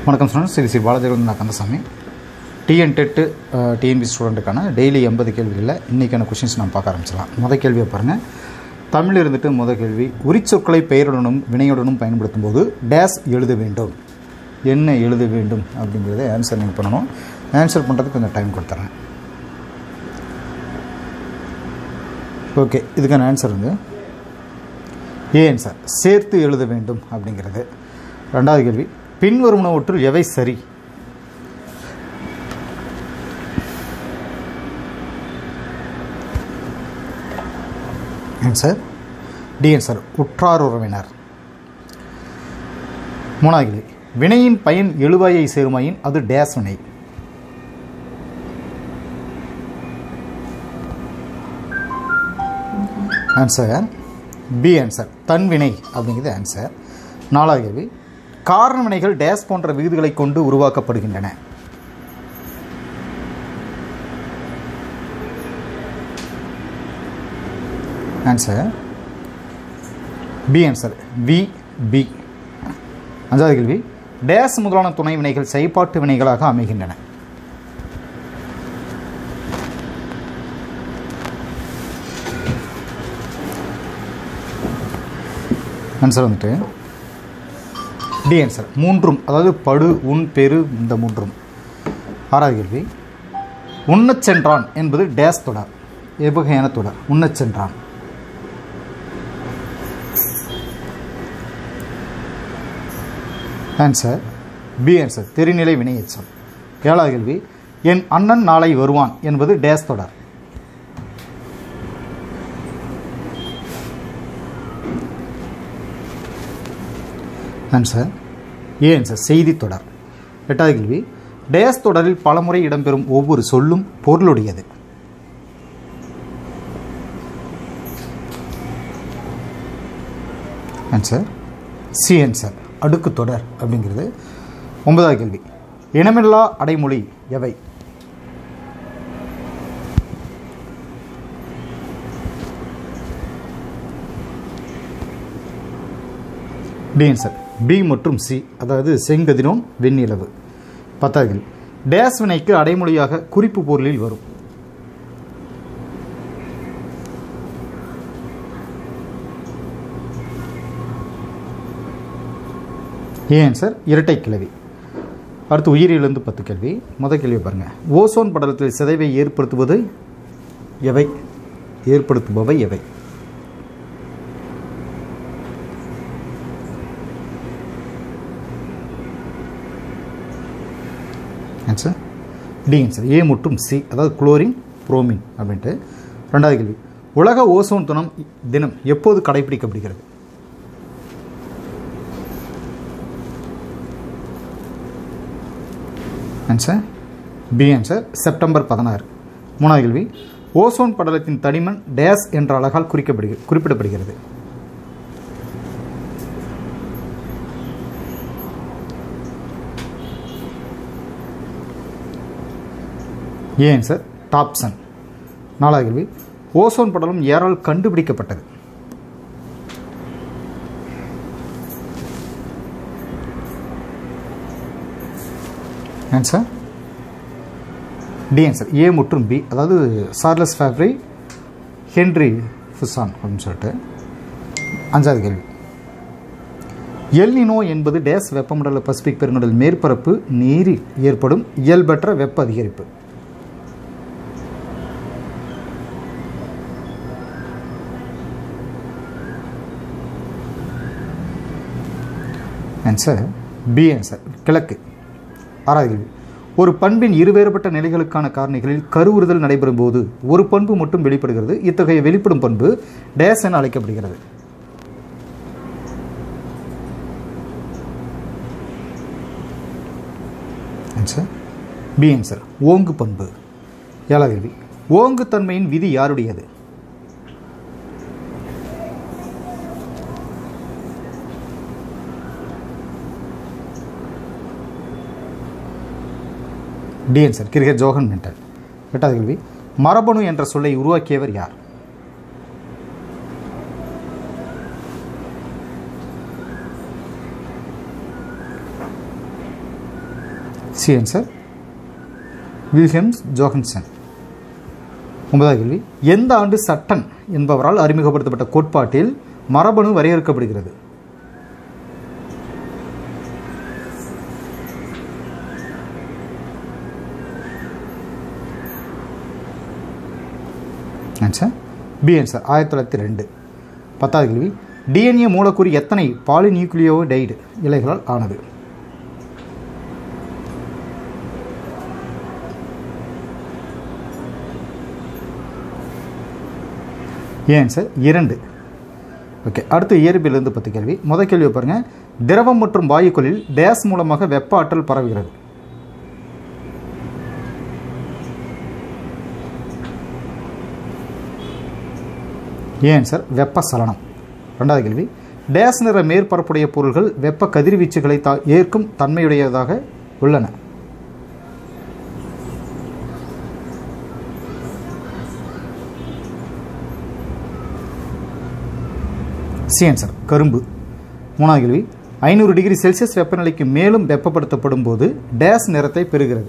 வணக்கம் ஸ்டூடெண்ட்ஸ் ஸ்ரீ ஸ்ரீ பாலாஜிலிருந்து நான் கந்தசாமி டிஎன் டெட்டு டிஎன்பி ஸ்டூடெண்ட்டுக்கான டெய்லி எண்பது கேள்விகளில் இன்றைக்கான கொஷின்ஸ் நம்ம பார்க்க ஆரம்பிச்சலாம் முத கேள்வியை பாருங்கள் தமிழ் இருந்துட்டு முத கேள்வி உரிச்சொற்களை பெயருடனும் வினையுடனும் பயன்படுத்தும் போது டேஸ் எழுத வேண்டும் என்ன எழுத வேண்டும் அப்படிங்கிறத ஆன்சர் நீங்கள் பண்ணணும் ஆன்சர் பண்ணுறதுக்கு கொஞ்சம் டைம் கொடுத்துறேன் ஓகே இதுக்கான ஆன்சர் வந்து ஏ ஆன்சர் சேர்த்து எழுத வேண்டும் அப்படிங்கிறது ரெண்டாவது கேள்வி பின்வருவனவற்றுள் எவை சரி ஆன்சர் டி ஆன்சர் உற்றார் உறவினர் மூணாவது கேள்வி வினையின் பயன் எழுவாயை சேருமாயின் அது டேஸ் வினை ஆன்சர் பி ஆன்சர் தன்வினை அப்படிங்கிறது ஆன்சர் நாலாவது கேள்வி காரண வினைகள் டேஸ் போன்ற விகுதிகளை கொண்டு உருவாக்கப்படுகின்றன answer B answer V B அஞ்சாவது கேள்வி டேஸ் முதலான துணை வினைகள் செயற்பாட்டு வினைகளாக அமைகின்றன ஆன்சர் வந்துட்டு டி ஆன்சர் மூன்றும் அதாவது படு உன் பெரு இந்த மூன்றும் ஆறாவது கேள்வி உண்ணச் சென்றான் என்பது டேஸ் தொடர் எவ்வகையான தொடர் உண்ணச் சென்றான் ஆன்சர் பி ஆன்சர் தெரிநிலை வினையச்சொல் ஏழாவது கேள்வி என் அண்ணன் நாளை வருவான் என்பது டேஸ் தொடர் ஆன்சர் ஏ ஆன்சர் செய்தி தொடர் எட்டாவது கேள்வி டேஸ் தொடரில் பலமுறை இடம்பெறும் ஒவ்வொரு சொல்லும் பொருளுடையது ஆன்சர் சி ஆன்சர் அடுக்கு தொடர் அப்படிங்கிறது ஒன்பதாவது கேள்வி இனமில்லா அடைமொழி எவை டி ஆன்சர் பி மற்றும் சி அதாவது செங்கதிரோன் வெண்ணிலவு பத்தாவது கேள்வி டேஸ் வினைக்கு அடைமொழியாக குறிப்பு பொருளில் வரும் ஏ ஆன்சர் இரட்டை கிளவி அடுத்து உயிரிலிருந்து பத்து கேள்வி முத கேள்வி பாருங்கள் ஓசோன் படலத்தில் சிதைவை ஏற்படுத்துவது எவை ஏற்படுத்துபவை எவை ஆன்சர் டி ஆன்சர் ஏ மற்றும் சி அதாவது குளோரின் புரோமின் அப்படின்ட்டு ரெண்டாவது கேள்வி உலக ஓசோன் தினம் தினம் எப்போது கடைபிடிக்கப்படுகிறது ஆன்சர் பி ஆன்சர் செப்டம்பர் பதினாறு மூணாவது கேள்வி ஓசோன் படலத்தின் தடிமன் டேஸ் என்ற அழகால் குறிக்கப்படுகிறது குறிப்பிடப்படுகிறது ஏ ஆன்சர் டாப்சன் நாலாவது கேள்வி ஓசோன் படலம் யாரால் கண்டுபிடிக்கப்பட்டது ஆன்சர் டி ஆன்சர் ஏ மற்றும் பி அதாவது சார்லஸ் ஃபேப்ரி ஹென்ரி ஃபுசான் அப்படின்னு சொல்லிட்டு அஞ்சாவது கேள்வி எல்னினோ என்பது டேஸ் வெப்பமண்டல பசிபிக் பெருங்கடல் மேற்பரப்பு நீரில் ஏற்படும் இயல்பற்ற வெப்ப அதிகரிப்பு ஆன்சர் பி ஆன்சர் கிழக்கு ஆறாவது கேள்வி ஒரு பண்பின் இருவேறுபட்ட நிலைகளுக்கான காரணிகளில் கருவுறுதல் நடைபெறும் போது ஒரு பண்பு மட்டும் வெளிப்படுகிறது இத்தகைய வெளிப்படும் பண்பு டேஸ் என அழைக்கப்படுகிறது ஆன்சர் பி ஆன்சர் ஓங்கு பண்பு ஏழாவது கேள்வி ஓங்கு தன்மையின் விதி யாருடையது D answer Gregor Johann Mendel எட்டாவது கேள்வி மரபணு என்ற சொல்லை உருவாக்கியவர் யார் சி ஆன்சர் வில்ஹெம்ஸ் ஜோஹன்சன் ஒன்பதாவது கேள்வி எந்த ஆண்டு சட்டன் என்பவரால் அறிமுகப்படுத்தப்பட்ட கோட்பாட்டில் மரபணு வரையறுக்கப்படுகிறது ஆன்சர் பி ஆன்சர் ஆயிரத்தி தொள்ளாயிரத்தி ரெண்டு பத்தாவது கேள்வி டிஎன்ஏ மூலக்கூறு எத்தனை பாலிநியூக்ளியோடைடு இலைகளால் ஆனது ஏன் சார் இரண்டு ஓகே அடுத்து இயற்பியலிருந்து பத்து கேள்வி முதல் கேள்வி பாருங்கள் திரவம் மற்றும் வாயுக்களில் டேஸ் மூலமாக வெப்ப ஆற்றல் பரவுகிறது ஏன் சார் வெப்ப சலனம் ரெண்டாவது கேள்வி டேஸ் நிற மேற்பரப்புடைய பொருள்கள் வெப்ப கதிர்வீச்சுகளை தா ஏற்கும் தன்மையுடையதாக உள்ளன சி ஆன்சர் கரும்பு மூணாவது கேள்வி ஐநூறு டிகிரி செல்சியஸ் வெப்பநிலைக்கு மேலும் வெப்பப்படுத்தப்படும் போது டேஸ் நிறத்தை பெறுகிறது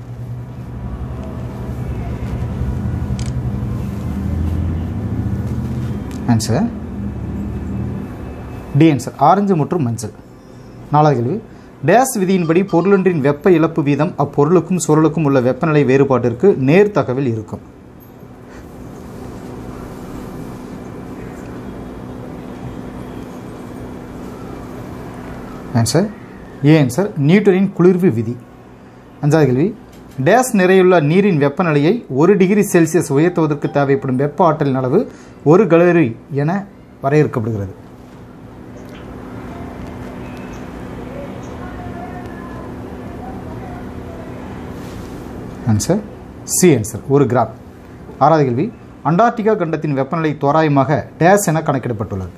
ஆன்சர் டி ஆன்சர் ஆரஞ்சு மற்றும் மஞ்சள் நாலாவது கேள்வி டேஸ் விதியின்படி பொருளொன்றின் வெப்ப இழப்பு வீதம் அப்பொருளுக்கும் சுருளுக்கும் உள்ள வெப்பநிலை வேறுபாட்டிற்கு நேர் தகவல் இருக்கும் ஆன்சர் ஏ ஆன்சர் நியூட்டனின் குளிர்வு விதி அஞ்சாவது கேள்வி டேஸ் நிறையுள்ள நீரின் வெப்பநிலையை ஒரு டிகிரி செல்சியஸ் உயர்த்துவதற்கு தேவைப்படும் வெப்ப ஆற்றலின் அளவு ஒரு கலோரி என வரையறுக்கப்படுகிறது ஆன்சர் சி ஆன்சர் ஒரு கிராம் ஆறாவது கேள்வி அண்டார்டிகா கண்டத்தின் வெப்பநிலை தோராயமாக டேஸ் என கணக்கிடப்பட்டுள்ளது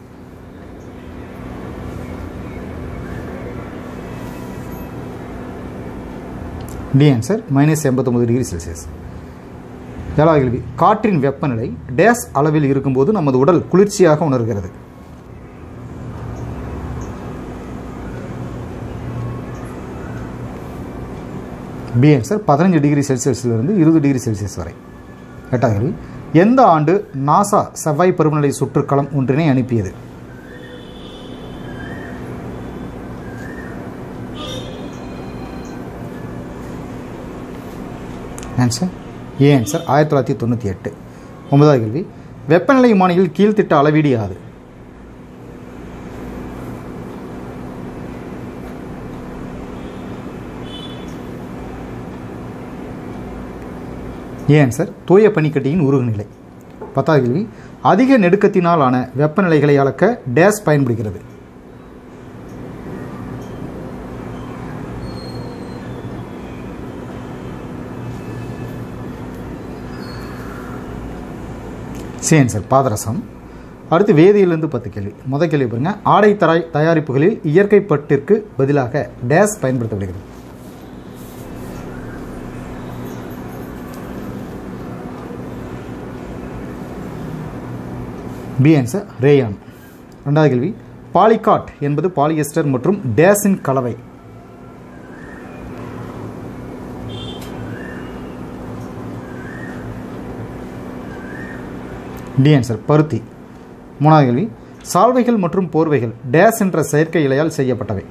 டி ஆன்சர் மைனஸ் எண்பத்தொம்பது டிகிரி செல்சியஸ் ஏழாவது கேள்வி காற்றின் வெப்பநிலை டேஸ் அளவில் இருக்கும்போது நமது உடல் குளிர்ச்சியாக உணர்கிறது பி ஆன்சர் பதினஞ்சு டிகிரி செல்சியஸிலிருந்து இருபது டிகிரி செல்சியஸ் வரை எட்டாவது கேள்வி எந்த ஆண்டு நாசா செவ்வாய் பருவநிலை சுற்றுக்களம் ஒன்றினை அனுப்பியது ஆன்சர் ஏ ஆன்சர் ஆயிரத்தி தொள்ளாயிரத்தி தொண்ணூற்றி எட்டு ஒன்பதாவது கேள்வி வெப்பநிலை மானியில் கீழ்த்திட்ட அளவீடு யாது ஏ ஆன்சர் தூய பனிக்கட்டியின் உருகுநிலை பத்தாவது கேள்வி அதிக நெடுக்கத்தினால் ஆன வெப்பநிலைகளை அளக்க டேஸ் பயன்படுகிறது சி ஆன்சர் பாதரசம் அடுத்து வேதியிலிருந்து பத்து கேள்வி முதல் கேள்வி பாருங்க ஆடை தராய் தயாரிப்புகளில் இயற்கை பட்டிற்கு பதிலாக டேஸ் பயன்படுத்தப்படுகிறது பி ஆன்சர் ரேயான் ரெண்டாவது கேள்வி பாலிகாட் என்பது பாலியஸ்டர் மற்றும் டேஸின் கலவை டி ஆன்சர் பருத்தி மூணாவது கேள்வி சால்வைகள் மற்றும் போர்வைகள் டேஸ் என்ற செயற்கை இலையால் செய்யப்பட்டவை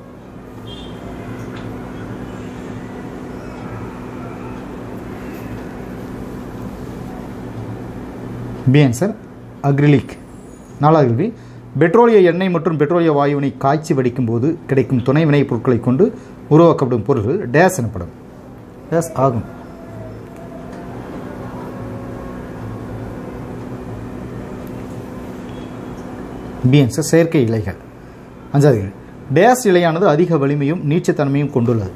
பி ஆன்சர் அக்ரிலிக் நாலாவது கேள்வி பெட்ரோலிய எண்ணெய் மற்றும் பெட்ரோலிய வாயுவினை காய்ச்சி வடிக்கும் போது கிடைக்கும் துணை வினைப் பொருட்களை கொண்டு உருவாக்கப்படும் பொருட்கள் டேஸ் எனப்படும் டேஸ் ஆகும் பி ஆன்சர் செயற்கை இலைகள் அஞ்சாவது கேள்வி டேஸ் இலையானது அதிக வலிமையும் நீச்சத்தன்மையும் கொண்டுள்ளது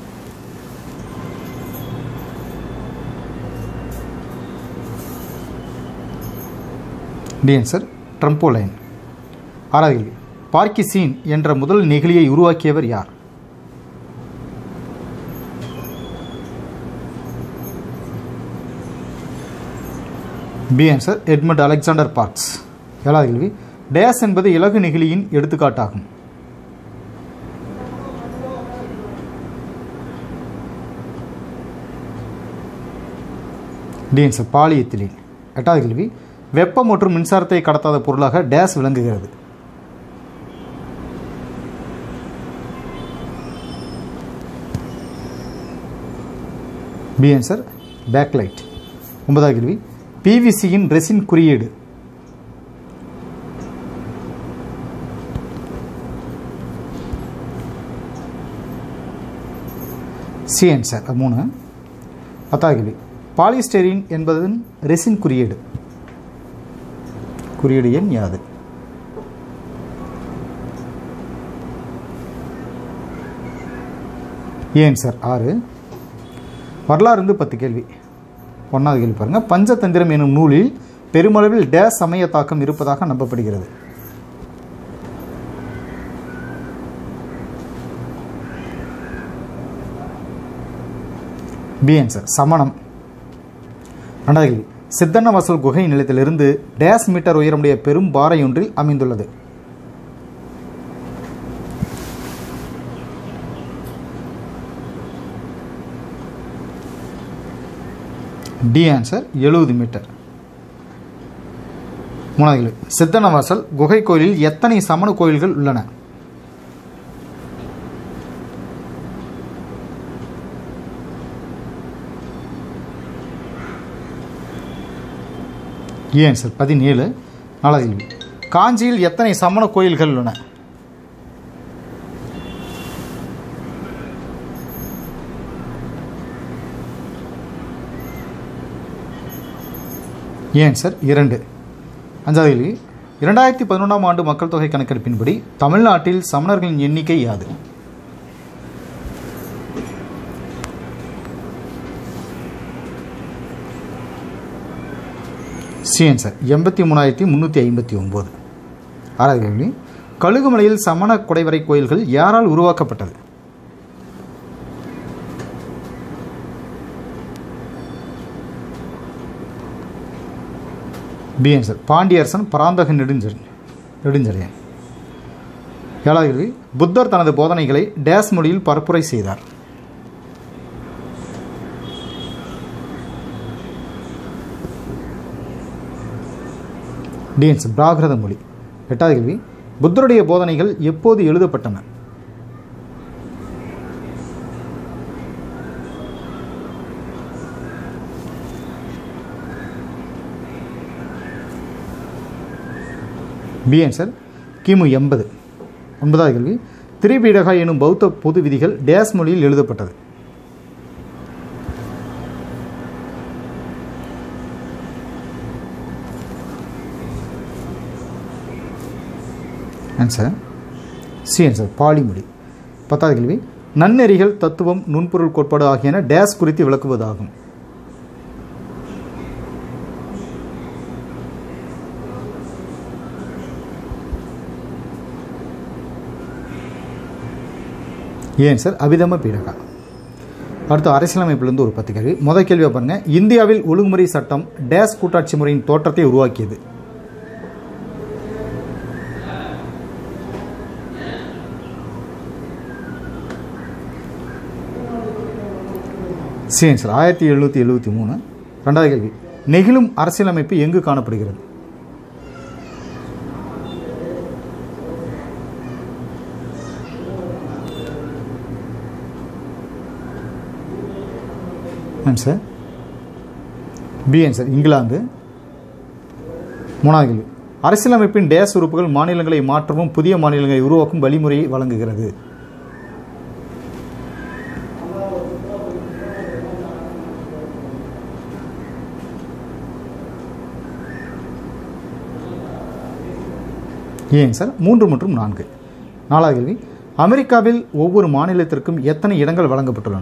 டி ஆன்சர் ட்ரம்போலைன் ஆறாவது கேள்வி பார்க்கிசீன் என்ற முதல் நெகிழியை உருவாக்கியவர் யார் B answer Edmund Alexander Parkes ஏழாவது கேள்வி டேஸ் என்பது இலகு நெகிழியின் எடுத்துக்காட்டாகும் டிஎன்ஸ் பாலிஎத்திலீன் எட்டாவது கேள்வி வெப்பம் மற்றும் மின்சாரத்தை கடத்தாத பொருளாக டேஸ் விளங்குகிறது பி ஆன்சர் பேக்லைட் ஒன்பதாவது கேள்வி பிவிசியின் ரெசின் குறியீடு சி ஆன்சர் அது மூணு பத்தாவது கேள்வி பாலிஸ்டெரின் என்பதன் ரெசின் குறியீடு குறியீடு எண் யாது ஏன் சார் ஆறு வரலாறு இருந்து பத்து கேள்வி ஒன்றாவது கேள்வி பாருங்கள் பஞ்சதந்திரம் எனும் நூலில் பெருமளவில் டேஸ் சமய தாக்கம் இருப்பதாக நம்பப்படுகிறது பி ஆன்சர் சமணம் ரெண்டாவது கேள்வி சித்தன்ன வாசல் குகை நிலையத்திலிருந்து டேஸ் மீட்டர் உயரமுடைய பெரும் பாறை ஒன்றில் அமைந்துள்ளது டி ஆன்சர் எழுபது மீட்டர் மூணாவது கேள்வி சித்தன்ன வாசல் குகை கோயிலில் எத்தனை சமண கோயில்கள் உள்ளன ஏன் சார் பதினேழு நாலாவது கேள்வி காஞ்சியில் எத்தனை சமண கோயில்கள் உள்ளன ஏன் சார் இரண்டு அஞ்சாவது கேள்வி இரண்டாயிரத்தி பதினொன்றாம் ஆண்டு மக்கள் தொகை கணக்கெடுப்பின்படி தமிழ்நாட்டில் சமணர்களின் எண்ணிக்கை யாது சி ஆன்சர் எண்பத்தி மூணாயிரத்தி முந்நூற்றி ஐம்பத்தி ஒம்பது ஆறாவது கேள்வி கழுகுமலையில் சமண குடைவரை கோயில்கள் யாரால் உருவாக்கப்பட்டது பி ஆன்சர் பாண்டியரசன் பராந்தக நெடுஞ்செழி நெடுஞ்செழியன் ஏழாவது கேள்வி புத்தர் தனது போதனைகளை டேஸ் மொழியில் பரப்புரை செய்தார் டிஎன்ஸ் பிராகிருத மொழி எட்டாவது கேள்வி புத்தருடைய போதனைகள் எப்போது எழுதப்பட்டன பி ஆன்சர் கிமு எண்பது ஒன்பதாவது கேள்வி திரிபீடகா எனும் பௌத்த பொது விதிகள் டேஸ் மொழியில் எழுதப்பட்டது ஆன்சர் சி ஆன்சர் பாலிமொழி பத்தாவது கேள்வி நன்னெறிகள் தத்துவம் நுண்பொருள் கோட்பாடு ஆகியன டேஸ் குறித்து விளக்குவதாகும் ஏன் சார் அபிதம பீடகா அடுத்து அரசியலமைப்பிலிருந்து ஒரு பத்து கேள்வி முதல் கேள்வியை பாருங்க இந்தியாவில் ஒழுங்குமுறை சட்டம் டேஸ் கூட்டாட்சி முறையின் தோற்றத்தை உருவாக்கியது சரி சார் ஆயிரத்தி எழுநூற்றி எழுபத்தி மூணு ரெண்டாவது கேள்வி நெகிழும் அரசியலமைப்பு எங்கு காணப்படுகிறது ஆன்சர் பி ஆன்சர் இங்கிலாந்து மூணாவது கேள்வி அரசியலமைப்பின் டேஸ் உறுப்புகள் மாநிலங்களை மாற்றவும் புதிய மாநிலங்களை உருவாக்கும் வழிமுறையை வழங்குகிறது ஏன் சார் மூன்று மற்றும் நான்கு நாலாவது கேள்வி அமெரிக்காவில் ஒவ்வொரு மாநிலத்திற்கும் எத்தனை இடங்கள் வழங்கப்பட்டுள்ளன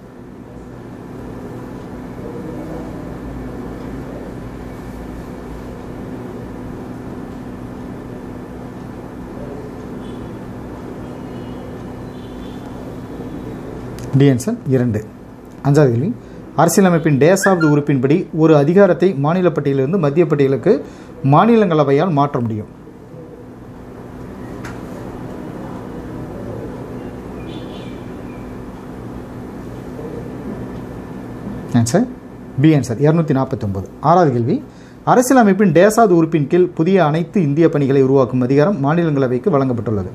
டி ஆன்சர் இரண்டு அஞ்சாவது கேள்வி அரசியலமைப்பின் டேசாவது உறுப்பின்படி ஒரு அதிகாரத்தை மாநில பட்டியலிருந்து மத்திய பட்டியலுக்கு மாநிலங்களவையால் மாற்ற முடியும் ஆன்சர் பி ஆன்சர் இரநூத்தி நாற்பத்தொம்பது ஆறாவது கேள்வி அரசியலமைப்பின் டேசாது உறுப்பின் கீழ் புதிய அனைத்து இந்திய பணிகளை உருவாக்கும் அதிகாரம் மாநிலங்களவைக்கு வழங்கப்பட்டுள்ளது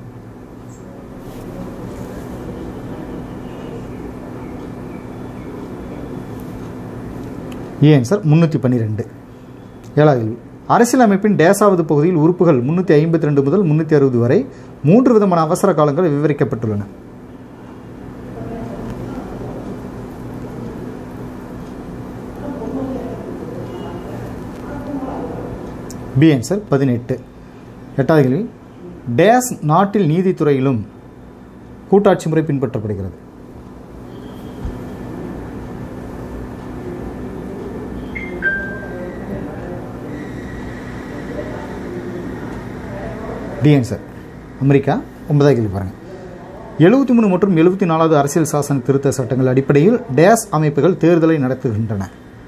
ஏ ஆன்சர் முன்னூற்றி பன்னிரெண்டு ஏழாவது கேள்வி அரசியலமைப்பின் டேசாவது பகுதியில் உறுப்புகள் முன்னூற்றி ஐம்பத்தி ரெண்டு முதல் முன்னூற்றி அறுபது வரை மூன்று விதமான அவசர காலங்கள் விவரிக்கப்பட்டுள்ளன பி ஆன்சர் பதினெட்டு எட்டாவது கேள்வி டேஸ் நாட்டில் நீதித்துறையிலும் கூட்டாட்சி முறை பின்பற்றப்படுகிறது டி ஆன்சர் அமெரிக்கா ஒன்பதாவது கேள்வி பாருங்கள் எழுபத்தி மூணு மற்றும் எழுபத்தி நாலாவது அரசியல் சாசன திருத்த சட்டங்கள் அடிப்படையில் டேஸ் அமைப்புகள் தேர்தலை நடத்துகின்றன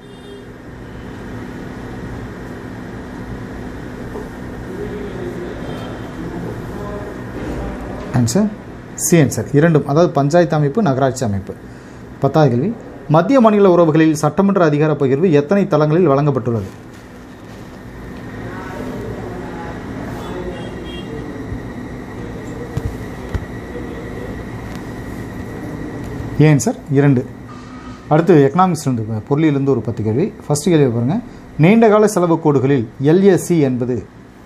ஆன்சர் சி ஆன்சர் இரண்டும் அதாவது பஞ்சாயத்து அமைப்பு நகராட்சி அமைப்பு பத்தாவது கேள்வி மத்திய மாநில உறவுகளில் சட்டமன்ற அதிகார பகிர்வு எத்தனை தளங்களில் வழங்கப்பட்டுள்ளது ஏன் சார் இரண்டு அடுத்து எக்கனாமிக்ஸ்லேருந்து பொருளிலிருந்து ஒரு பத்து கேள்வி ஃபர்ஸ்ட் கேள்வி பாருங்கள் நீண்டகால செலவு கோடுகளில் எல்ஏசி என்பது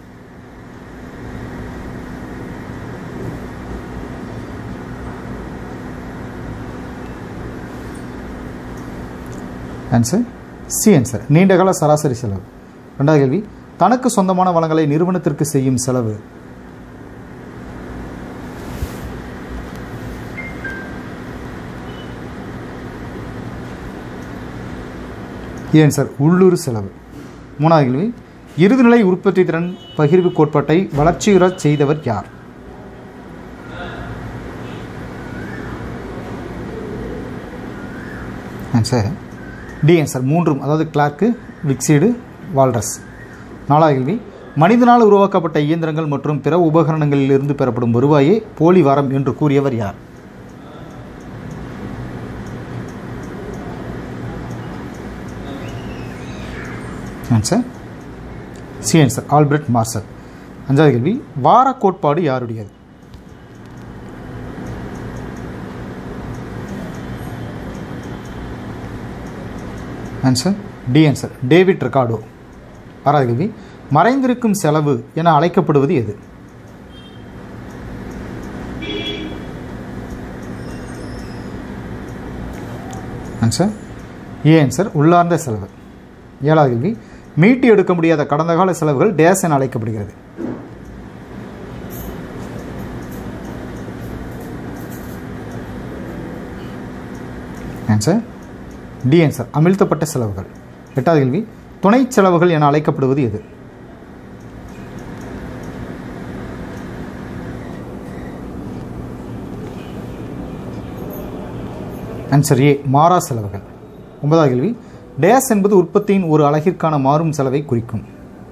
ஆன்சர் சி ஆன்சர் நீண்டகால சராசரி செலவு ரெண்டாவது கேள்வி தனக்கு சொந்தமான வளங்களை நிறுவனத்திற்கு செய்யும் செலவு ஏன் சார் உள்ளூர் செலவு மூணாவது கேள்வி இறுதிநிலை உற்பத்தி திறன் பகிர்வு கோட்பாட்டை வளர்ச்சியுறச் செய்தவர் யார் ஆன்சர் டி ஆன்சர் மூன்றும் அதாவது கிளார்க்கு விக்சீடு வால்ரஸ் நாலாவது கேள்வி மனிதனால் உருவாக்கப்பட்ட இயந்திரங்கள் மற்றும் பிற உபகரணங்களிலிருந்து பெறப்படும் வருவாயே போலி வாரம் என்று கூறியவர் யார் answer C answer Albert Marshall அஞ்சாவது கேள்வி வார கோட்பாடு யாருடையது answer D answer David Ricardo ஆறாவது கேள்வி மறைந்திருக்கும் செலவு என அழைக்கப்படுவது எது ஆன்சர் ஏ ஆன்சர் உள்ளார்ந்த செலவு ஏழாவது கேள்வி மீட்டு எடுக்க முடியாத கடந்த கால செலவுகள் டேஸ் என அழைக்கப்படுகிறது ஆன்சர் டி ஆன்சர் அமிழ்த்தப்பட்ட செலவுகள் எட்டாவது கேள்வி துணை செலவுகள் என அழைக்கப்படுவது எது ஆன்சர் ஏ மாறா செலவுகள் ஒன்பதாவது கேள்வி டேஸ் என்பது உற்பத்தியின் ஒரு அலகிற்கான மாறும் செலவை குறிக்கும்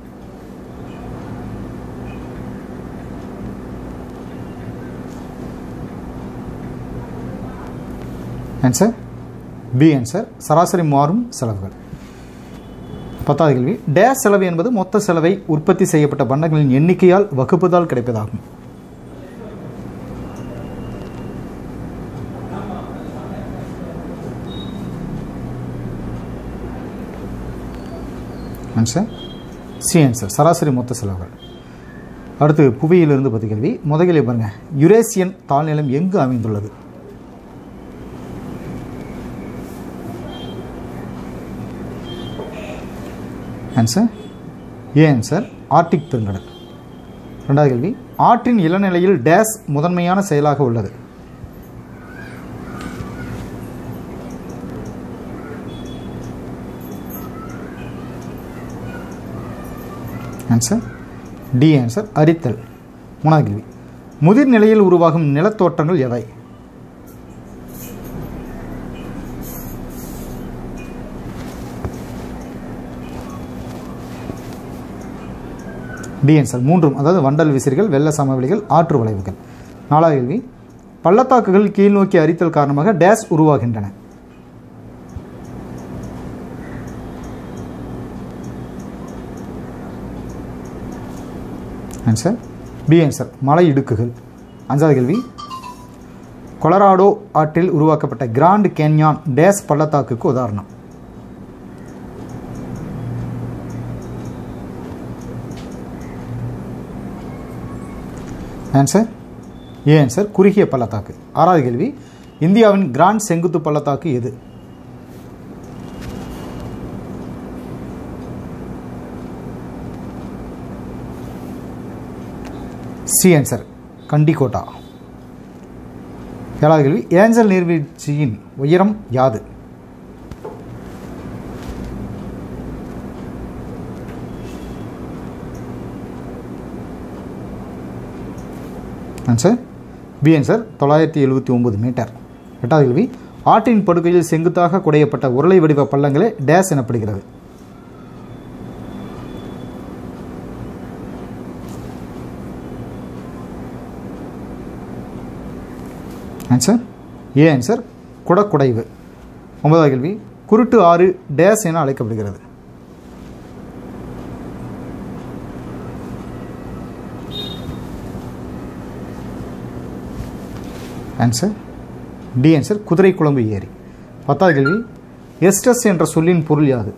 ஆன்சர் பி ஆன்சர் சராசரி மாறும் செலவுகள் பத்தாவது கேள்வி டேஸ் செலவு என்பது மொத்த செலவை உற்பத்தி செய்யப்பட்ட பண்டங்களின் எண்ணிக்கையால் வகுப்பதால் கிடைப்பதாகும் ஆன்சர் சி ஆன்சர் சராசரி மொத்த செலவுகள் அடுத்து புவியிலிருந்து பத்து கேள்வி முதல் கேள்வி பாருங்க யுரேசியன் தாழ்நிலம் எங்கு அமைந்துள்ளது ஆன்சர் ஏ ஆன்சர் ஆர்டிக் பெருங்கடல் ரெண்டாவது கேள்வி ஆற்றின் இளநிலையில் டேஸ் முதன்மையான செயலாக உள்ளது ஆன்சர் டி ஆன்சர் அரித்தல் மூணாவது கேள்வி முதிர் நிலையில் உருவாகும் நிலத்தோற்றங்கள் எவை டி ஆன்சர் மூன்றும் அதாவது வண்டல் விசிறிகள் வெள்ள சமவெளிகள் ஆற்று வளைவுகள் நாலாவது கேள்வி பள்ளத்தாக்குகள் கீழ்நோக்கி அரித்தல் காரணமாக டேஸ் உருவாகின்றன ஆன்சர் பி ஆன்சர் மலை இடுக்குகள் அஞ்சாவது கேள்வி கொலராடோ ஆற்றில் உருவாக்கப்பட்ட கிராண்ட் கேன்யான் டேஸ் பள்ளத்தாக்குக்கு உதாரணம் ஆன்சர் ஏ ஆன்சர் குறுகிய பள்ளத்தாக்கு ஆறாவது கேள்வி இந்தியாவின் கிராண்ட் செங்குத்து பள்ளத்தாக்கு எது சி ஆன்சர் கண்டிக்கோட்டா ஏழாவது கேள்வி ஏஞ்சல் நீர்வீழ்ச்சியின் உயரம் யாது ஆன்சர் பி ஆன்சர் தொள்ளாயிரத்தி எழுபத்தி ஒம்பது மீட்டர் எட்டாவது கேள்வி ஆற்றின் படுகையில் செங்குத்தாக குடையப்பட்ட உருளை வடிவ பள்ளங்களே டேஸ் எனப்படுகிறது ஆன்சர் ஏ ஆன்சர் குடக்குடைவு ஒன்பதாவது கேள்வி குருட்டு ஆறு டேஸ் என அழைக்கப்படுகிறது ஆன்சர் டி ஆன்சர் குதிரை குழம்பு ஏரி பத்தாவது கேள்வி எஸ்டஸ் என்ற சொல்லின் பொருள் யாது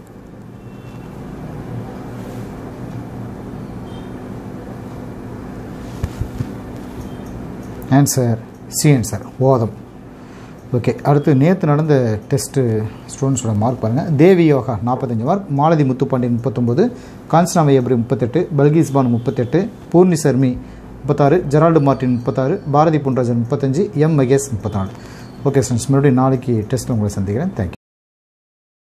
ஆன்சர் சி ஆன்சர் ஓதம் ஓகே அடுத்து நேற்று நடந்த டெஸ்ட்டு ஸ்டூடெண்ட்ஸோட மார்க் பாருங்கள் தேவி யோகா நாற்பத்தஞ்சு மார்க் மாலதி முத்துப்பாண்டியன் முப்பத்தொம்போது காஞ்சனா வையபுரி முப்பத்தெட்டு பல்கீஸ் பானு முப்பத்தெட்டு பூர்ணி சர்மி முப்பத்தாறு ஜெரால்டு மார்டின் முப்பத்தாறு பாரதி புன்ராஜன் முப்பத்தஞ்சு எம் மகேஷ் முப்பத்தாறு ஓகே ஸ்டூடெண்ட்ஸ் மறுபடியும் நாளைக்கு டெஸ்ட்டில் உங்களை சந்திக்கிறேன் தேங்க்யூ